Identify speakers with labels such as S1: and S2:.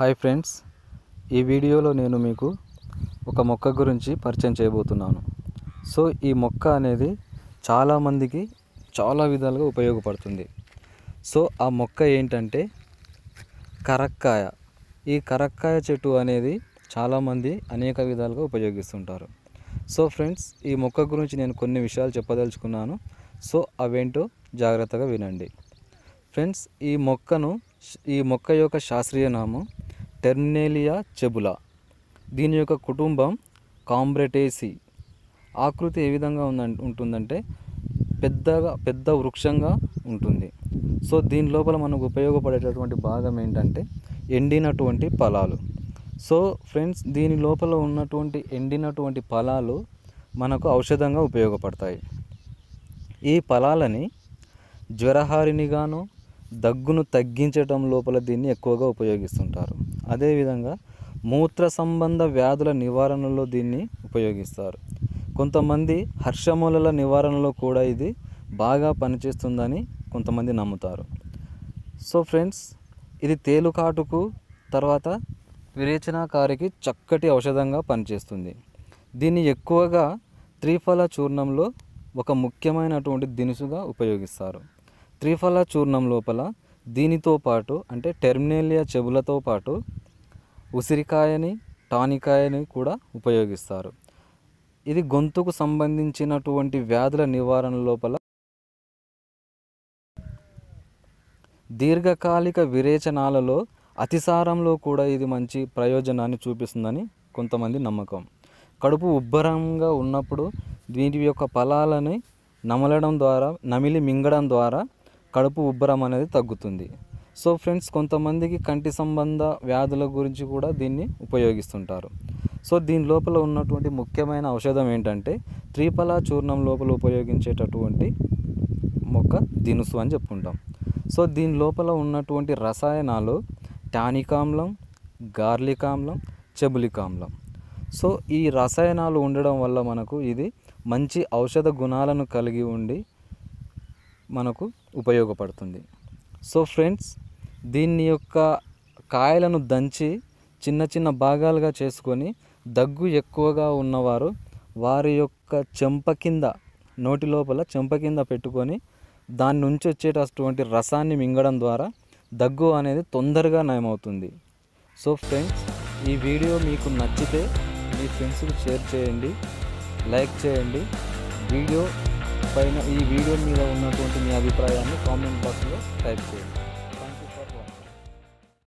S1: hi friends ఈ వీడియోలో నేను మీకు ఒక మొక్క గురించి పరిచయం చేయబోతున్నాను సో ఈ మొక్క అనేది చాలామందికి చాలా విధాలుగా ఉపయోగపడుతుంది సో ఆ మొక్క ఏంటంటే కరక్కాయ ఈ కరక్కాయ చెట్టు అనేది చాలామంది అనేక విధాలుగా ఉపయోగిస్తుంటారు సో ఫ్రెండ్స్ ఈ మొక్క గురించి నేను కొన్ని విషయాలు చెప్పదలుచుకున్నాను సో అవేంటో జాగ్రత్తగా వినండి ఫ్రెండ్స్ ఈ మొక్కను ఈ మొక్క యొక్క శాస్త్రీయ నామం టెర్మినేలియా చెబులా దీని యొక్క కుటుంబం కాంబ్రెటేసి ఆకృతి ఏ విధంగా ఉందంటే ఉంటుందంటే పెద్దగా పెద్ద వృక్షంగా ఉంటుంది సో దీని లోపల మనకు ఉపయోగపడేటటువంటి భాగం ఏంటంటే ఎండినటువంటి ఫలాలు సో ఫ్రెండ్స్ దీని లోపల ఉన్నటువంటి ఎండినటువంటి ఫలాలు మనకు ఔషధంగా ఉపయోగపడతాయి ఈ ఫలాలని జ్వరహారినిగాను దగ్గును తగ్గించటం లోపల దీన్ని ఎక్కువగా ఉపయోగిస్తుంటారు అదేవిధంగా మూత్ర సంబంధ వ్యాధుల నివారణలో దీన్ని ఉపయోగిస్తారు కొంతమంది హర్షములల నివారణలో కూడా ఇది బాగా పనిచేస్తుందని కొంతమంది నమ్ముతారు సో ఫ్రెండ్స్ ఇది తేలుకాటుకు తర్వాత విరేచనాకారికి చక్కటి ఔషధంగా పనిచేస్తుంది దీన్ని ఎక్కువగా త్రిఫల చూర్ణంలో ఒక ముఖ్యమైనటువంటి దినుసుగా ఉపయోగిస్తారు త్రిఫల చూర్ణం లోపల దీనితో పాటు అంటే టెర్మినేలియా చెవులతో పాటు ఉసిరికాయని టానికాయని కూడా ఉపయోగిస్తారు ఇది గొంతుకు సంబంధించినటువంటి వ్యాధుల నివారణ లోపల దీర్ఘకాలిక విరేచనాలలో అతిసారంలో కూడా ఇది మంచి ప్రయోజనాన్ని చూపిస్తుందని కొంతమంది నమ్మకం కడుపు ఉబ్బరంగా ఉన్నప్పుడు వీటి యొక్క ఫలాలని నమలడం ద్వారా నమిలి మింగడం ద్వారా కడుపు ఉబ్బరం అనేది తగ్గుతుంది సో ఫ్రెండ్స్ కొంతమందికి కంటి సంబంధ వ్యాధుల గురించి కూడా దీన్ని ఉపయోగిస్తుంటారు సో దీని లోపల ఉన్నటువంటి ముఖ్యమైన ఔషధం ఏంటంటే త్రిఫల చూర్ణం లోపల ఉపయోగించేటటువంటి మొక్క దినుసు అని చెప్పుకుంటాం సో దీని లోపల ఉన్నటువంటి రసాయనాలు టానిక్ ఆమ్లం గార్లిక్ ఆమ్లం చెబులిక్ ఆమ్లం సో ఈ రసాయనాలు ఉండడం వల్ల మనకు ఇది మంచి ఔషధ గుణాలను కలిగి ఉండి మనకు ఉపయోగపడుతుంది సో ఫ్రెండ్స్ దీని యొక్క కాయలను దంచి చిన్న చిన్న భాగాలుగా చేసుకొని దగ్గు ఎక్కువగా ఉన్నవారు వారి యొక్క చెంప కింద నోటి లోపల చెంప కింద పెట్టుకొని దాని నుంచి వచ్చేటటువంటి రసాన్ని మింగడం ద్వారా దగ్గు అనేది తొందరగా నయమవుతుంది సో ఫ్రెండ్స్ ఈ వీడియో మీకు నచ్చితే మీ ఫ్రెండ్స్కి షేర్ చేయండి లైక్ చేయండి వీడియో పైన ఈ వీడియో మీద ఉన్నటువంటి మీ అభిప్రాయాన్ని కామెంట్ బాక్స్లో టైప్ చేయండి